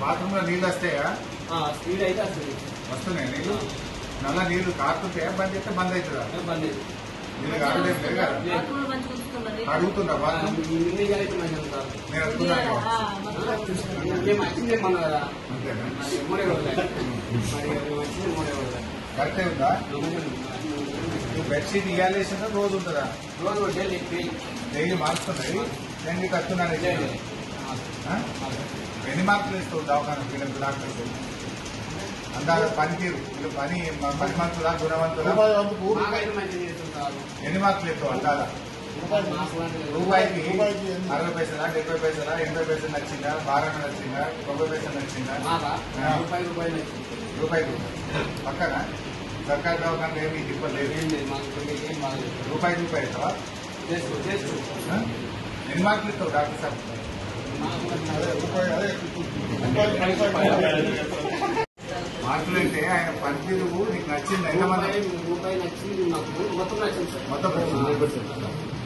Bathroom లో నీళ్ళు వస్తాయా స్పీడ్ అయితే వస్తుంది వస్తున్నాయి నీళ్ళు నల్ల నీళ్లు కారుతుంటాయా బంద్ చేస్తే బంద్ అవుతుందా బంద్ నీళ్ళు కారలేదు లేదు కదా బాత్రూంలో మంచిగా ఉంచుతున్నది. అడుగుతుందా బాత్రూమ్ వినియోగాలు అయితే మంచిగా ఉంటారు నేను అడుగుతున్నాను ఆ, మంచిగా మేము వచ్చింది మన కదా అంతేనా అది మూడే రోజులే మరి మేము వచ్చింది మూడే రోజులే కరెక్టే ఉందా నువ్వు బెడ్షీట్ ఇవ్వాలేసిన రోజు ఉంటుందా రోజు డైలీ డైలీ డైలీ మార్చుతున్నది నేను నీకు వస్తున్నాను డైలీ ఎన్ని మార్కులు ఇస్తావు దవాఖాన వీళ్ళకి డాక్టర్స్ అందాక పనితీరు వీళ్ళు పని పనిమంతులా గుణవంతులా మాకైతే మంచిగా చేస్తుంటారు ఎన్ని మార్కులు ఇస్తావు అందాక రూపాయికి అరవై పైసలా డెబ్బై పైసలా ఎనభై పైసలు నచ్చిందా బాగా నచ్చిందా తొంభై పైసలు నచ్చిందా మాకా ఆ. రూపాయి రూపాయలు రూపాయికి పక్కన సర్కారు దవాఖాన ఏమి ఇబ్బంది ఏం లేదు మాకు కొన్ని ఏం బాగలేదు రూపాయి రూపాయి ఇస్తావా చేసుకో చేసుకో ఆ? ఎన్ని మార్కులు ఇస్తావు డాక్టర్ సార్ మార్కులు అంటే ఆయన పనితీరు నీకు నచ్చింది ఎంతమంది రూపాయి రూపాయి నచ్చింది నాకు మొత్తం నచ్చింది సార్ మొత్తం